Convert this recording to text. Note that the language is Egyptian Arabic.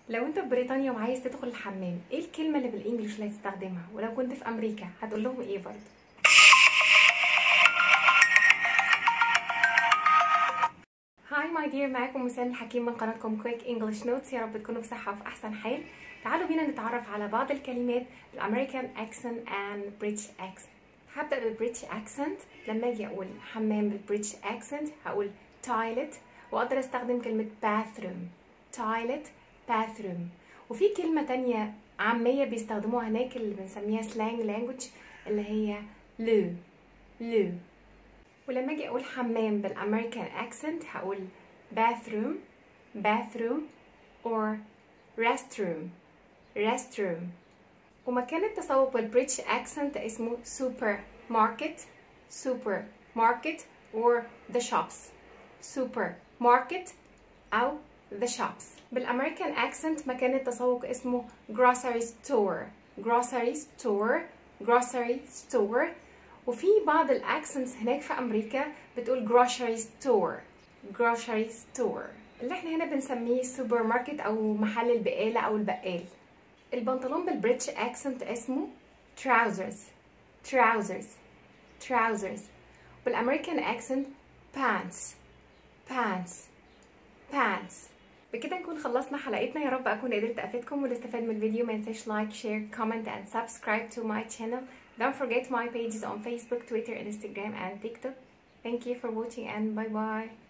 لو انت في بريطانيا وعايز تدخل الحمام ايه الكلمه اللي بالانجلش اللي هتستخدمها ولو كنت في امريكا هتقول لهم ايه برضه هاي ماي دير معاكم مسام الحكيم من قناتكم كويك انجلش نوتس يا رب تكونوا بصحه وفي احسن حال تعالوا بينا نتعرف على بعض الكلمات بالامريكان اكسنت اند بريتش اكسنت هبدا بالبريتش اكسنت لما اجي اقول حمام بالبريتش اكسنت هقول toilet واقدر استخدم كلمه bathroom toilet bathroom وفي كلمه تانية عاميه بيستخدموها هناك اللي بنسميها slang language اللي هي loo loo ولما اجي اقول حمام بالامريكان اكسنت هقول bathroom bathroom or restroom restroom ومكان التسوق بالبريتش اكسنت اسمه سوبر ماركت سوبر ماركت or the shops سوبر ماركت او the shops بالامريكان اكسنت مكان التسوق اسمه grocery store grocery store grocery store وفي بعض الاكسنتس هناك في امريكا بتقول grocery store grocery store اللي احنا هنا بنسميه سوبر ماركت او محل البقاله او البقال البنطلون بالبريتش اكسنت اسمه trousers trousers trousers بالامريكان اكسنت pants pants pants بكده نكون خلصنا حلقتنا يا رب اكون قدرت افيدكم ونستفاد من الفيديو ما ينساش لايك شير كومنت and subscribe to my channel don't forget my pages on Facebook Twitter Instagram and TikTok thank you for watching and bye bye